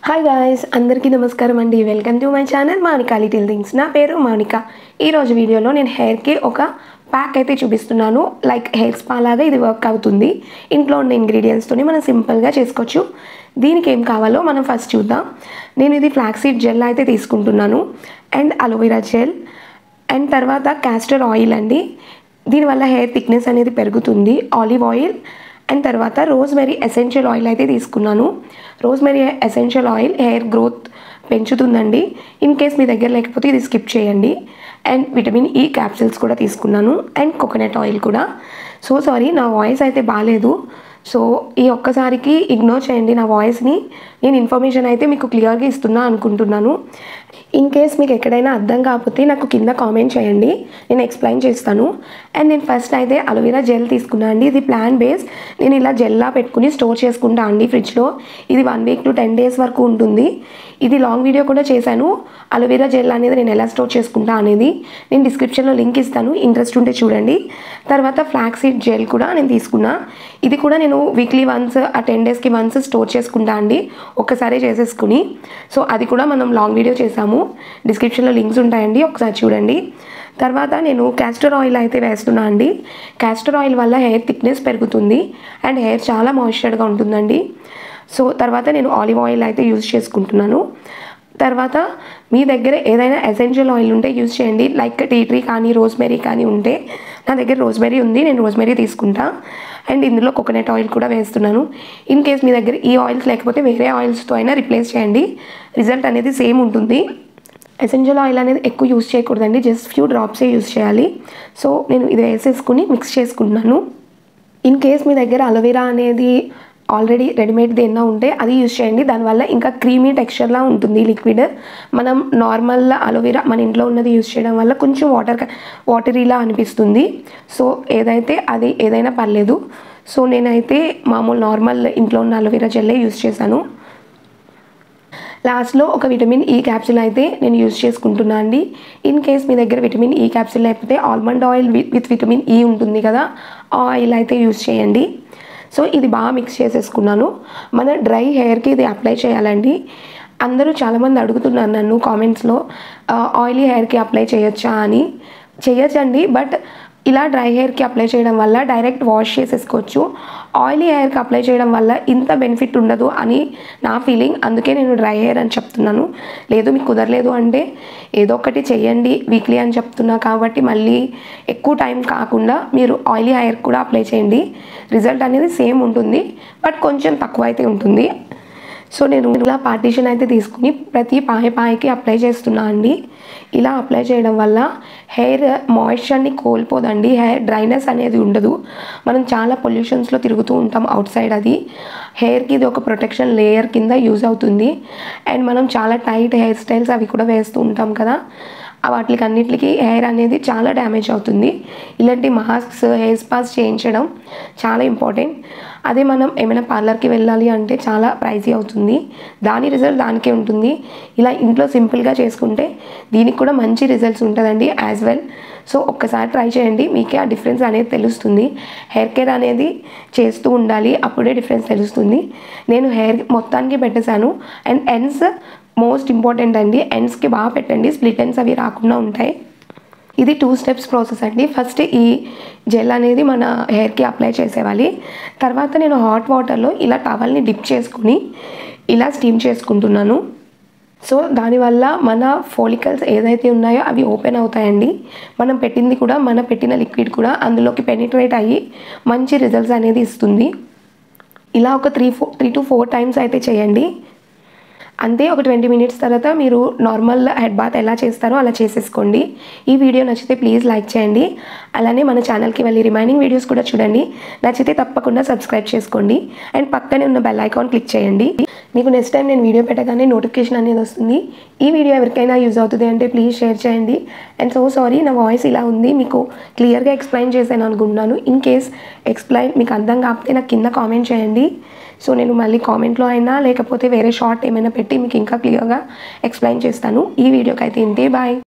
hi guys అందరికీ నమస్కారం అండి welcome to my channel Mounika little things నా పేరు మౌనిక ఈరోజు వీడియోలో నేను హెయిర్కి ఒక ప్యాక్ అయితే చూపిస్తున్నాను లైక్ హెయిర్ స్పా లాగా ఇది వర్క్ అవుతుంది ఇంట్లో ఉన్న ఇంగ్రీడియంట్స్తోని మనం సింపుల్గా చేసుకోవచ్చు దీనికి ఏం కావాలో మనం ఫస్ట్ చూద్దాం నేను ఇది ఫ్లాక్సీడ్ జెల్ అయితే తీసుకుంటున్నాను అండ్ అలోవెరా జెల్ అండ్ తర్వాత క్యాస్టర్ ఆయిల్ అండి దీనివల్ల హెయిర్ థిక్నెస్ అనేది పెరుగుతుంది ఆలివ్ ఆయిల్ అండ్ తర్వాత రోజ్మెరీ ఎసెన్షియల్ ఆయిల్ అయితే తీసుకున్నాను rosemary essential oil hair growth పెంచుతుందండి ఇన్ కేస్ మీ దగ్గర లేకపోతే ఇది స్కిప్ చేయండి అండ్ విటమిన్ ఈ క్యాప్సిల్స్ కూడా తీసుకున్నాను అండ్ కోకోనట్ ఆయిల్ కూడా సో సారీ నా వాయిస్ అయితే బాగాలేదు సో ఈ ఒక్కసారికి ఇగ్నోర్ చేయండి నా వాయిస్ని నేను ఇన్ఫర్మేషన్ అయితే మీకు క్లియర్గా ఇస్తున్నా అనుకుంటున్నాను ఇన్ కేస్ మీకు ఎక్కడైనా అర్థం కాకపోతే నాకు కింద కామెంట్ చేయండి నేను ఎక్స్ప్లెయిన్ చేస్తాను అండ్ నేను ఫస్ట్ అయితే అలోవెరా జెల్ తీసుకున్నాను అండి ఇది ప్లాన్ బేస్ నేను ఇలా జెల్లా పెట్టుకుని స్టోర్ చేసుకుంటా అండి ఫ్రిడ్జ్లో ఇది one week to ten days వరకు ఉంటుంది ఇది లాంగ్ వీడియో కూడా చేశాను అలోవెరా జెల్ అనేది నేను ఎలా స్టోర్ చేసుకుంటా అనేది నేను డిస్క్రిప్షన్లో లింక్ ఇస్తాను ఇంట్రెస్ట్ ఉంటే చూడండి తర్వాత ఫ్లాక్సీడ్ జెల్ కూడా నేను తీసుకున్నా ఇది కూడా నేను వీక్లీ వన్స్ ఆ టెన్ డేస్కి వన్స్ స్టోర్ చేసుకుంటా అండి ఒక్కసారి చేసేసుకుని సో అది కూడా మనం లాంగ్ వీడియో చేసాము డిస్క్రిప్షన్లో లింక్స్ ఉంటాయండి ఒకసారి చూడండి తర్వాత నేను క్యాస్టర్ ఆయిల్ అయితే వేస్తున్నా అండి క్యాస్టర్ ఆయిల్ వల్ల హెయిర్ థిక్నెస్ పెరుగుతుంది అండ్ హెయిర్ చాలా మాయిశ్చర్గా ఉంటుందండి సో తర్వాత నేను ఆలివ్ ఆయిల్ అయితే యూజ్ చేసుకుంటున్నాను తర్వాత మీ దగ్గర ఏదైనా ఎసెన్షియల్ ఆయిల్ ఉంటే యూజ్ చేయండి లైక్ టీ ట్రీ కానీ రోజ్మెరీ కానీ ఉంటే నా దగ్గర రోజ్మెరీ ఉంది నేను రోజ్మెరీ తీసుకుంటా అండ్ ఇందులో కోకోనట్ ఆయిల్ కూడా వేస్తున్నాను ఇన్ కేస్ మీ దగ్గర ఈ ఆయిల్స్ లేకపోతే వేరే ఆయిల్స్తో అయినా రిప్లేస్ చేయండి రిజల్ట్ అనేది సేమ్ ఉంటుంది ఎసెన్షియల్ ఆయిల్ అనేది ఎక్కువ యూస్ చేయకూడదండి జస్ట్ ఫ్యూ డ్రాప్సే యూస్ చేయాలి సో నేను ఇది వేసేసుకుని మిక్స్ చేసుకుంటున్నాను ఇన్ కేస్ మీ దగ్గర అలోవెరా అనేది ఆల్రెడీ రెడీమేడ్ ఏదైనా ఉంటే అది యూజ్ చేయండి దానివల్ల ఇంకా క్రీమీ టెక్స్చర్లా ఉంటుంది లిక్విడ్ మనం నార్మల్ అలోవెరా మన ఇంట్లో ఉన్నది యూజ్ చేయడం వల్ల కొంచెం వాటర్ వాటరీలా అనిపిస్తుంది సో ఏదైతే అది ఏదైనా పర్లేదు సో నేనైతే మామూలు నార్మల్ ఇంట్లో ఉన్న అలోవెరా జెల్లే యూజ్ చేశాను లాస్ట్లో ఒక విటమిన్ ఈ క్యాప్సిల్ అయితే నేను యూజ్ చేసుకుంటున్నా అండి ఇన్ కేస్ మీ దగ్గర విటమిన్ ఈ క్యాప్సిల్ లేకపోతే almond oil with vitamin E ఉంటుంది కదా ఆ ఆయిల్ అయితే యూజ్ చేయండి సో ఇది బాగా మిక్స్ చేసేసుకున్నాను మన డ్రై హెయిర్కి ఇది అప్లై చేయాలండి అందరూ చాలామంది అడుగుతున్నారు నన్ను కామెంట్స్లో ఆయిలీ హెయిర్కి అప్లై చేయొచ్చా అని చేయొచ్చండి బట్ ఇలా డ్రై హెయిర్కి అప్లై చేయడం వల్ల డైరెక్ట్ వాష్ చేసేసుకోవచ్చు ఆయిలీ హెయిర్కి అప్లై చేయడం వల్ల ఇంత బెనిఫిట్ ఉండదు అని నా ఫీలింగ్ అందుకే నేను డ్రై హెయిర్ అని చెప్తున్నాను లేదు మీకు కుదరలేదు అంటే ఏదో ఒకటి చెయ్యండి వీక్లీ అని చెప్తున్నా కాబట్టి మళ్ళీ ఎక్కువ టైం కాకుండా మీరు ఆయిలీ హెయిర్ కూడా అప్లై చేయండి రిజల్ట్ అనేది సేమ్ ఉంటుంది బట్ కొంచెం తక్కువ అయితే ఉంటుంది సో నేను ఇలా పార్టీషన్ అయితే తీసుకుని ప్రతి పాయ పాయకి అప్లై చేస్తున్నా అండి ఇలా అప్లై చేయడం వల్ల హెయిర్ మాయిశ్చర్ని కోల్పోదండి హెయిర్ డ్రైనెస్ అనేది ఉండదు మనం చాలా పొల్యూషన్స్లో తిరుగుతూ ఉంటాం అవుట్ సైడ్ అది హెయిర్కి ఇది ఒక ప్రొటెక్షన్ లేయర్ కింద యూజ్ అవుతుంది అండ్ మనం చాలా టైట్ హెయిర్ స్టైల్స్ అవి కూడా వేస్తూ ఉంటాం కదా వాటికి అన్నిటికి హెయిర్ అనేది చాలా డ్యామేజ్ అవుతుంది ఇలాంటి మాస్క్స్ హెయిర్ స్పాస్ చేయించడం చాలా ఇంపార్టెంట్ అదే మనం ఏమైనా పార్లర్కి వెళ్ళాలి అంటే చాలా ప్రైజీ అవుతుంది దాని రిజల్ట్ దానికే ఉంటుంది ఇలా ఇంట్లో సింపుల్గా చేసుకుంటే దీనికి కూడా మంచి రిజల్ట్స్ ఉంటుందండి యాజ్ వెల్ సో ఒక్కసారి ట్రై చేయండి మీకే ఆ డిఫరెన్స్ అనేది తెలుస్తుంది హెయిర్ కేర్ అనేది చేస్తూ ఉండాలి అప్పుడే డిఫరెన్స్ తెలుస్తుంది నేను హెయిర్ మొత్తానికి పెట్టేశాను అండ్ ఎండ్స్ మోస్ట్ ఇంపార్టెంట్ అండి ఎండ్స్కి బాగా పెట్టండి స్ప్లిట్ ఎండ్స్ అవి రాకుండా ఉంటాయి ఇది టూ స్టెప్స్ ప్రాసెస్ అండి ఫస్ట్ ఈ జెల్ అనేది మన హెయిర్కి అప్లై చేసేవాలి తర్వాత నేను హాట్ వాటర్లో ఇలా టవల్ని డిప్ చేసుకుని ఇలా స్టీమ్ చేసుకుంటున్నాను సో దానివల్ల మన ఫోలికల్స్ ఏదైతే ఉన్నాయో అవి ఓపెన్ అవుతాయండి మనం పెట్టింది కూడా మన పెట్టిన లిక్విడ్ కూడా అందులోకి పెనిట్రేట్ అయ్యి మంచి రిజల్ట్స్ అనేది ఇస్తుంది ఇలా ఒక three four three to four times అయితే చేయండి అంతే ఒక ట్వంటీ మినిట్స్ తర్వాత మీరు నార్మల్ హెడ్ బాత్ ఎలా చేస్తారో అలా చేసేసుకోండి ఈ వీడియో నచ్చితే ప్లీజ్ లైక్ చేయండి అలానే మన ఛానల్కి వెళ్ళి రిమైనింగ్ వీడియోస్ కూడా చూడండి నచ్చితే తప్పకుండా సబ్స్క్రైబ్ చేసుకోండి అండ్ పక్కనే ఉన్న బెల్ ఐకాన్ క్లిక్ చేయండి మీకు నెక్స్ట్ టైం నేను వీడియో పెట్టగానే నోటిఫికేషన్ అనేది వస్తుంది ఈ వీడియో ఎవరికైనా యూజ్ అవుతుంది అంటే ప్లీజ్ షేర్ చేయండి అండ్ సో సారీ నా వాయిస్ ఇలా ఉంది మీకు క్లియర్గా ఎక్స్ప్లెయిన్ చేశాను అనుకుంటున్నాను ఇన్ కేస్ ఎక్స్ప్లెయిన్ మీకు అర్థం కాకపోతే నాకు కింద కామెంట్ చేయండి సో నేను మళ్ళీ కామెంట్లో అయినా లేకపోతే వేరే షార్ట్ ఏమైనా పెట్టి మీకు ఇంకా క్లియర్గా ఎక్స్ప్లెయిన్ చేస్తాను ఈ వీడియోకి అయితే ఇంతే బాయ్